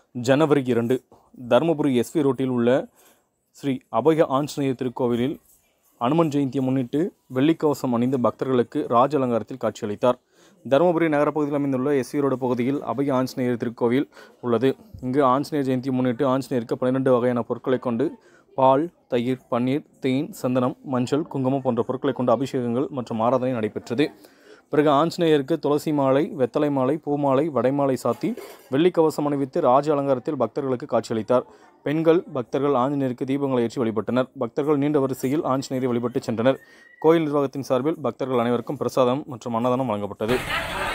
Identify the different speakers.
Speaker 1: ஜனவரி இரண்டு தருமபுரி எஸ்வி ரோட்டில் உள்ள ஸ்ரீ அபய ஆஞ்சநேயர் திருக்கோவிலில் அனுமன் ஜெயந்தியை முன்னிட்டு வெள்ளிக்கவசம் அணிந்த பக்தர்களுக்கு ராஜ அலங்காரத்தில் காட்சியளித்தார் தருமபுரி நகரப்பகுதியில் அமைந்துள்ள எஸ்வி ரோடு பகுதியில் அபய ஆஞ்சநேயர் திருக்கோவில் உள்ளது இங்கு ஆஞ்சநேயர் ஜெயந்தியை முன்னிட்டு ஆஞ்சநேயருக்கு பன்னிரெண்டு வகையான பொருட்களை கொண்டு பால் தயிர் பன்னீர் தேன் சந்தனம் மஞ்சள் குங்குமம் போன்ற பொருட்களை கொண்டு அபிஷேகங்கள் மற்றும் ஆராதனை நடைபெற்றது பிறகு ஆஞ்சநேயருக்கு துளசி மாலை வெத்தலை மாலை பூமாலை வடைமாலை சாத்தி வெள்ளிக்கவசம் அணிவித்து ராஜ அலங்காரத்தில் பக்தர்களுக்கு காட்சியளித்தார் பெண்கள் பக்தர்கள் ஆஞ்சநேயருக்கு தீபங்களை ஏற்றி வழிபட்டனர் பக்தர்கள் நீண்ட வரிசையில் ஆஞ்சநேயரை வழிபட்டு சென்றனர் கோயில் நிர்வாகத்தின் சார்பில் பக்தர்கள் அனைவருக்கும் பிரசாதம் மற்றும் அன்னதானம் வழங்கப்பட்டது